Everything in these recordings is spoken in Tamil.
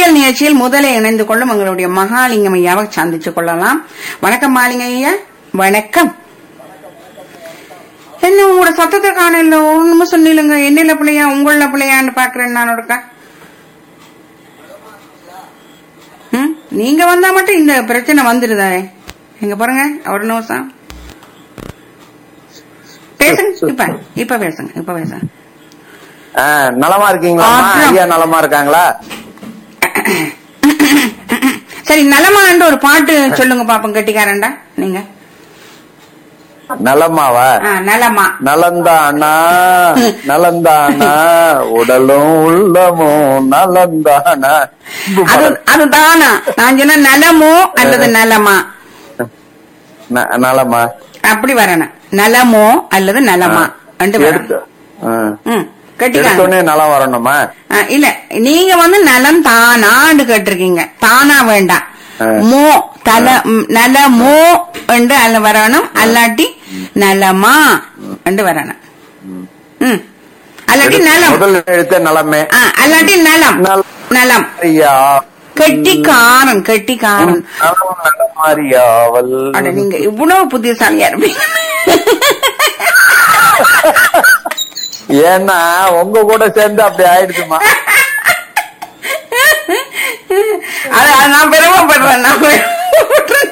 விடியல் நிகழ்ச்சியில் முதலில் இணைந்து கொள்ளும் எங்களுடைய மகாலிங்கம் ஐயாவை சந்திச்சு கொள்ளலாம் வணக்கம் மாலிங்க ஐயா வணக்கம் என்ன உங்களோட சத்தத்தை காணல ஒண்ணுமே சொன்னிலுங்க என்னில பிள்ளையா உங்கள பிள்ளையான்னு பாக்குறேன் நான் ஒருக்கா ம், நீங்க வந்தா மட்டும் இந்த பிரச்சனை வந்துருதா எங்க பாருங்க ஒரு நிமிஷம் பேசுங்க இப்ப இப்ப பேசுங்க இப்ப பேசுங்க ஆ, நலமா இருக்கீங்களா ஆ, ஐயா நலமா இருக்காங்களா சரி நலமான்ற ஒரு பாட்டு சொல்லுங்க பாப்போம் கெட்டிக்காரன்டா நீங்க நலமாவா ஆ, நலமா நலந்தானா நலந்தானா உடலும் உள்ளமும் நலந்தானா அது அதுதானா நான் சொன்ன நலமோ அல்லது நலமா ந- நலமா அப்படி வரணும் நலமோ அல்லது நலமா ரெண்டு எடுத்து வரணும் ஆ. ம் கெட்டிக்காரன் எடுத்தோடனே நலம் வரணுமா ஆ, இல்ல நீங்க வந்து நலம் தானான்னு கேட்டிருக்கீங்க தானா வேண்டாம் ஆ. மோ தல ம், நலமோ என்று அல்ல வரணும் அல்லாட்டி நலமா என்று வரணும் ம் அல்லாட்டி நலம் முதல் எழுத்த நலமே ஆ, அல்லாட்டி நலம் நலம். நலம் ஐயா கெட்டிக்காரன் கெட்டிக்காரன் நலம் நலமாரியாவல் அட நீங்க இவ்வளவு புத்திசாலியா இருப்பீங்க ஏன்னா உங்க கூட சேர்ந்து அப்படி ஆயிடுச்சுமா அது அது நான் பெருமைப்படுறேன் நான் பெருமைப்படுறேன்.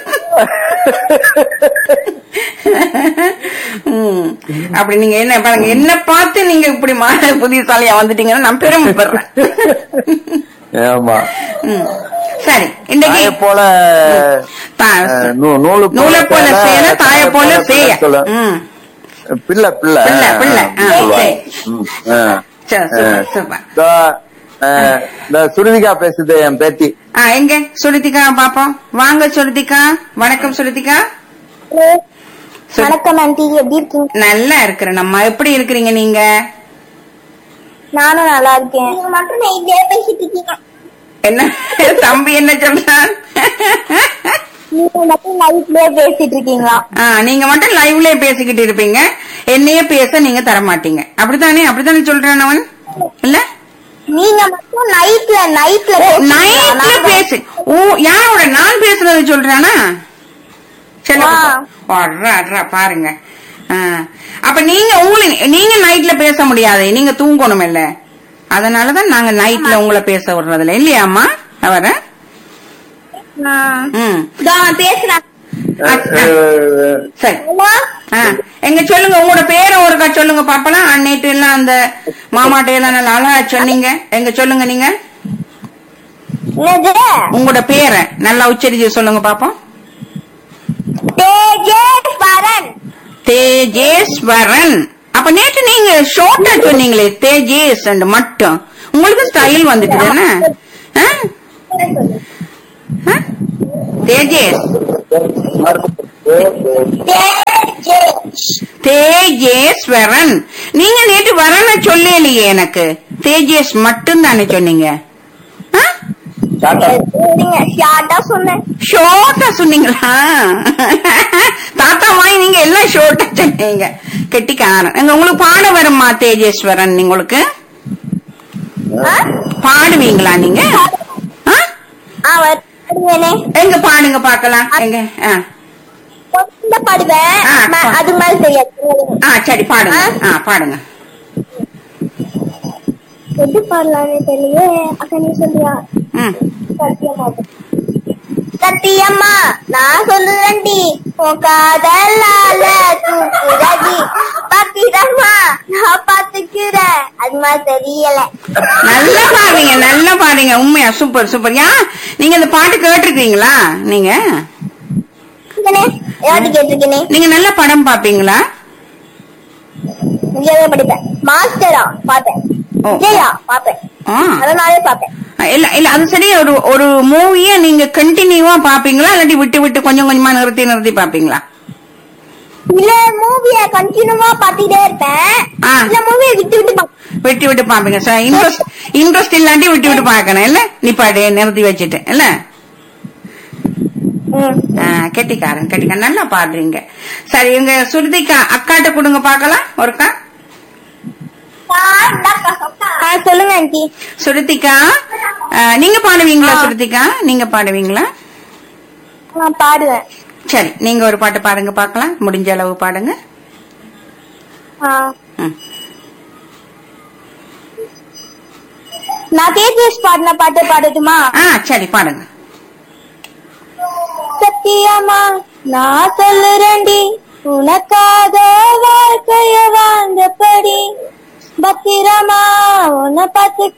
ம். அப்படி நீங்க என்ன பாருங்க என்ன பார்த்து நீங்க இப்படி மா புத்திசாலியா வந்துட்டீங்கன்னா நான் பெருமைப்படுறேன் ஏமா ம். சரி இன்னைக்கு தாயை போல தா- அஹ், நூ- நூலு நூலை போல சேல தாய போல சேய சொல்ல. ம். பிள்ளை பிள்ளை பிள்ளை, பிள்ளை. ஆ, சொல்லுவாங்க. சரி. ம், ஆ. சரி, சூப்பர், சூப்பர். இதோ, அஹ், இந்த சுருதிகா பேசுது என் பேத்தி ஆ, எங்க சுருதிகா பாப்போம் வாங்க சுருதிகா வணக்கம் சுருதிகா சு- வணக்கம் ஆண்டி எப்படி இருக்கீங்க நல்லா இருக்கிறேன் நம்ம எப்படி இருக்கிறீங்க நீங்க நானும் நல்லா இருக்கேன் நீங்க மட்டும் நைட்லயே பேசிட்டு இருக்கீங்க என்ன தம்பி என்ன சொல்றான் நீங்க மட்டும் நைட்லயே பேசிட்டு இருக்கீங்களா ஆ, நீங்க மட்டும் லைவ்ல பேசிக்கிட்டு இருப்பீங்க என்னையே பேச நீங்க தர மாட்டீங்க அப்படித்தானே அப்படித்தானே சொல்றான் அவன் இல்ல நீங்க மட்டும் நைட்ல நைட்ல நைட்ல பேசு ஓ யாரோட நான் பேசுறது சொல்றானா சரி ஆ. அட்ரா அட்ரா பாருங்க ஆ. அப்ப நீங்க உங்களுக்கு நீங்க நைட்ல பேச முடியாது நீங்க தூங்கணும் இல்ல அதனாலதான் நாங்க நைட்ல உங்களை பேச விடுறதுல இல்லையாம்மா அவர ம் பேசுறேன் அ- அ. சரி ஆ, எங்க சொல்லுங்க உங்களோட பேரை ஒருக்கா சொல்லுங்க பாப்பலாம் நேற்று எல்லாம் அந்த மாமாட்ட எல்லாம் நல்லா அழகா சொன்னீங்க எங்க சொல்லுங்க நீங்க என்னது உங்களோட பேரை நல்லா உச்சரிச்சு சொல்லுங்க பாப்போம் தேஜேஸ்வரன் தேஜேஸ்வரன் அப்ப நேற்று நீங்க ஷோர்ட்டா சொன்னீங்களே தேஜேஸ் மட்டும் உங்களுக்கு ஸ்டைல் வந்துட்டு தானே தேஜேஸ் தேஜேஷ் தேஜேஸ்வரன் நீங்க நேற்று வரன சொல்லலையே எனக்கு தேஜேஸ் மட்டும் தானே சொன்னீங்க ஆ? நீங்க ஷார்ட்டா சொன்னேன் ஷோர்ட்டா சொன்னீங்களா தாத்தா வாய் நீங்க எல்லாம் ஷோர்ட்டா சொன்னீங்க கெட்டிக்காரன் எங்க உங்களுக்கு பாட வருமா தேஜேஸ்வரன் உங்களுக்கு ஆ? பாடுவீங்களா நீங்க ஆ? ஆ வருவேனே எங்க பாடுங்க பாக்கலாம் எங்க ஆ. கொஞ்சம் பாடுவேன் ஆ, ம- பா- அது மாதிரி தெரியாது ஆ சரி பாடுங்க ஆ? ஆ பாடுங்க எது பாடலாம்னு தெரியலையே அக்கா நீ சொல்றியா ம் சத்தியமா சத்தியம்மா நான் சொல்லுறேன்டி உன் காதலால தூக்குறடி பாத்திரம்மா நான் பாத்துக்கிறேன் அது மாதிரி தெரியல நல்லா பாடுறீங்க நல்லா பாடுறீங்க உண்மையா சூப்பர் சூப்பர் யா நீங்க இந்த பாட்டு கேட்டிருக்கீங்களா நீங்க இங்கனே, ஏதாட்டு கேட்டிருக்கேனே நீங்க நல்ல படம் பாப்பீங்களா விஜயாவே படிப்பேன் மாஸ்டரா பாப்பேன் ஓ. விஜயா பாப்பேன் ஆ அதனாலே பாப்பேன் இல்ல இல்ல அது சரி ஒரு ஒரு மூவிய நீங்க கண்டினியூவா பாப்பீங்களா இல்லாட்டி விட்டு விட்டு கொஞ்சம் கொஞ்சமா நிறுத்தி நிறுத்தி பாப்பீங்களா இல்ல மூவிய கண்டினியூவா பாத்துட்டே இருப்பேன் ஆ. இல்ல மூவிய விட்டு விட்டு பாப்பேன் விட்டு விட்டு பாப்பீங்க சார் இன்ட்ரெஸ்ட் இன்ட்ரெஸ்ட் இல்லாட்டி விட்டு விட்டு பாக்கணும் இல்ல நிப்பாடு நிறுத்தி வச்சுட்டு இல்ல ம். ஆ, கெட்டிக்காரன் கெட்டிக்காரன் நல்லா பாடுறீங்க சரி எங்க சுருதிக்கா அக்காட்ட கொடுங்க பாக்கலாம் ஒருக்கா ஆ, சொல்லுங்க ஆண்டி சுருதிக்கா அஹ், நீங்க பாடுவீங்களா சுருதிகா நீங்க பாடுவீங்களா நான் பாடுவேன் சரி நீங்க ஒரு பாட்டு பாடுங்க பார்க்கலாம் முடிஞ்ச அளவு பாடுங்க ஆ. ம். நான் தேஜஸ் பாடின பாட்டு பாடட்டுமா ஆ சரி பாடுங்க சத்தியமா நான் சொல்லுறேன்டி உனக்காக வாழ்க்கைய வாழ்ந்தபடி பத்திரமா உன்னை பார்த்து